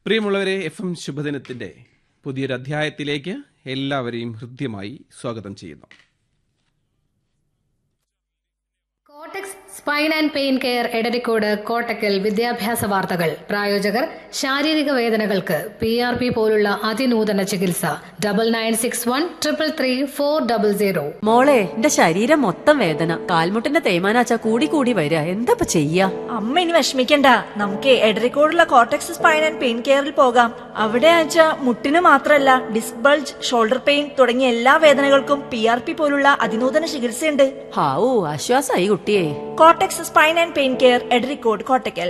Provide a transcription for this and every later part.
പ്രിയമുള്ളവരെ F M ശുഭദിനത്തിന്റെ പുതിയൊരു അധ്യായത്തിലേക്ക് എല്ലാവരെയും ഹൃദ്യമായി സ്വാഗതം ചെയ്യുന്നു Kottax spine and pain care Edarikode Kottakkal വിദ്യാഭ്യാസ വാർത്തകൾ പ്രായോജകർ ശാരീരിക വേദനകൾക്ക് പി ആർ പി പോലുള്ള അതിനൂതന ചികിത്സ double nine six one triple three four double zero മോളെ എന്റെ ശരീരം മൊത്തം വേദന കാൽമുട്ടിന്റെ തേയ്മാനാച്ച കൂടി കൂടി വരിക എന്താ ചെയ്യാ അമ്മ ഇനി വിഷമിക്കണ്ട നമുക്ക് എടരിക്കോടുള്ള കോട്ടക്സ് സ്പൈൻ ആൻഡ് പെയിൻ കെയറിൽ പോകാം അവിടെ ആച്ച മുട്ടിന് മാത്രമല്ല ഡിസ്ക് ബൾജ് ഷോൾഡർ പെയിൻ തുടങ്ങിയ എല്ലാ വേദനകൾക്കും പി ആർ പി പോലുള്ള അതിനൂതന ചികിത്സയുണ്ട് ഹാവൂ ആശ്വാസായി കുട്ടിയെ Kottax spine and pain care Edarikode Kottakkal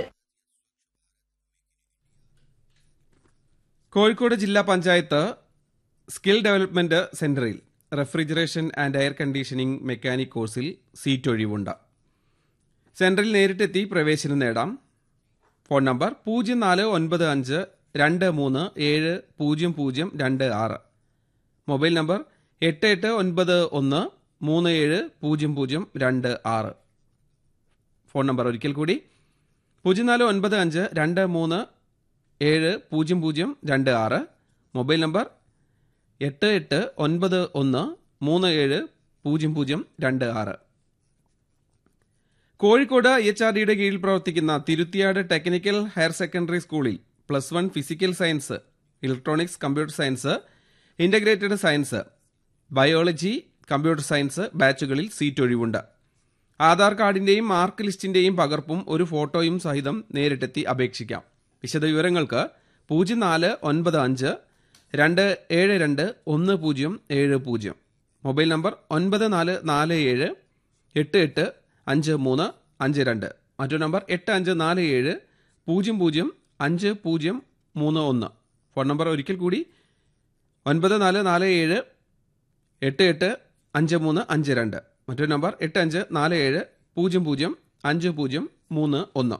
Kozhikode ജില്ലാ പഞ്ചായത്ത് സ്കിൽ ഡെവലപ്മെന്റ് സെന്ററിൽ refrigeration and air conditioning mechanic കോഴ്സിൽ സീറ്റ് ഒഴിവുണ്ട് സെന്ററിൽ നേരിട്ടെത്തി പ്രവേശനം നേടാം ഫോൺ നമ്പർ പൂജ്യം നാല് ഒൻപത് അഞ്ച് രണ്ട് മൂന്ന് ഏഴ് പൂജ്യം പൂജ്യം രണ്ട് ആറ് മൊബൈൽ നമ്പർ എട്ട് എട്ട് ഒൻപത് ഒന്ന് മൂന്ന് ഏഴ് പൂജ്യം പൂജ്യം രണ്ട് ആറ് ഫോൺ നമ്പർ ഒരിക്കൽ കൂടി പൂജ്യം നാല് ഒൻപത് അഞ്ച് രണ്ട് മൂന്ന് ഏഴ് പൂജ്യം പൂജ്യം രണ്ട് ആറ് മൊബൈൽ നമ്പർ എട്ട് എട്ട് ഒൻപത് ഒന്ന് മൂന്ന് ഏഴ് പൂജ്യം പൂജ്യം രണ്ട് ആറ് കോഴിക്കോട് എച്ച് ആർ ഡിയുടെ കീഴിൽ പ്രവർത്തിക്കുന്ന തിരുത്തിയാട് ടെക്നിക്കൽ ഹയർ സെക്കൻഡറി സ്കൂളിൽ plus one physical science electronics computer science integrated science biology computer science ബാച്ചുകളിൽ സീറ്റ് ഒഴിവുണ്ട് ആധാർ കാർഡിന്റെയും മാർക്ക് ലിസ്റ്റിന്റെയും പകർപ്പും ഒരു ഫോട്ടോയും സഹിതം നേരിട്ടെത്തി അപേക്ഷിക്കാം വിശദവിവരങ്ങൾക്ക് പൂജ്യം നാല് ഒൻപത് അഞ്ച് രണ്ട് ഏഴ് രണ്ട് ഒന്ന് പൂജ്യം ഏഴ് പൂജ്യം മൊബൈൽ നമ്പർ ഒൻപത് നാല് നാല് ഏഴ് എട്ട് എട്ട് അഞ്ച് മൂന്ന് അഞ്ച് രണ്ട് മറ്റൊരു നമ്പർ എട്ട് അഞ്ച് നാല് ഏഴ് പൂജ്യം പൂജ്യം അഞ്ച് പൂജ്യം മൂന്ന് ഒന്ന് ഫോൺ നമ്പർ ഒരിക്കൽ കൂടി ഒൻപത് നാല് നാല് ഏഴ് എട്ട് എട്ട് അഞ്ച് മൂന്ന് അഞ്ച് രണ്ട് മറ്റൊരു നമ്പർ എട്ട് അഞ്ച് നാല് ഏഴ് പൂജ്യം പൂജ്യം അഞ്ച് പൂജ്യം മൂന്ന് ഒന്ന്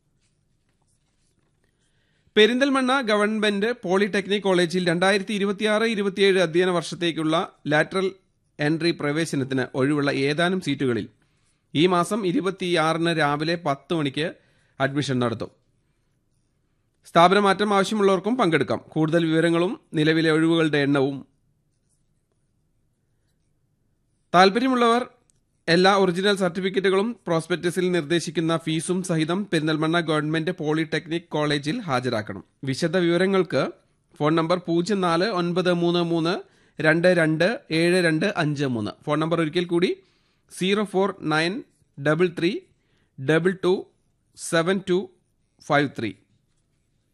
പെരിന്തൽമണ്ണ ഗവൺമെന്റ് പോളിടെക്നിക് കോളേജിൽ രണ്ടായിരത്തി ഇരുപത്തിയാറ് ഇരുപത്തിയേഴ് അധ്യയന വർഷത്തേക്കുള്ള ലാറ്ററൽ എൻട്രി പ്രവേശനത്തിന് ഒഴിവുള്ള ഏതാനും സീറ്റുകളിൽ ഈ മാസം ഇരുപത്തിയാറിന് രാവിലെ പത്ത് മണിക്ക് അഡ്മിഷൻ നടത്തും സ്ഥാപനമാറ്റം ആവശ്യമുള്ളവർക്കും പങ്കെടുക്കാം കൂടുതൽ വിവരങ്ങളും നിലവിലെ ഒഴിവുകളുടെ എണ്ണവും താൽപ്പര്യമുള്ളവർ എല്ലാ ഒറിജിനൽ സർട്ടിഫിക്കറ്റുകളും പ്രോസ്പെക്ടസിൽ നിർദ്ദേശിക്കുന്ന ഫീസും സഹിതം പെരിന്തൽമണ്ണ ഗവൺമെന്റ് പോളിടെക്നിക് കോളേജിൽ ഹാജരാക്കണം വിശദ വിവരങ്ങൾക്ക് ഫോൺ നമ്പർ പൂജ്യം നാല് ഒൻപത് മൂന്ന് മൂന്ന് രണ്ട് രണ്ട് ഏഴ് രണ്ട് അഞ്ച് മൂന്ന് ഫോൺ നമ്പർ ഒരിക്കൽ കൂടി zero four nine double three double two seven two five three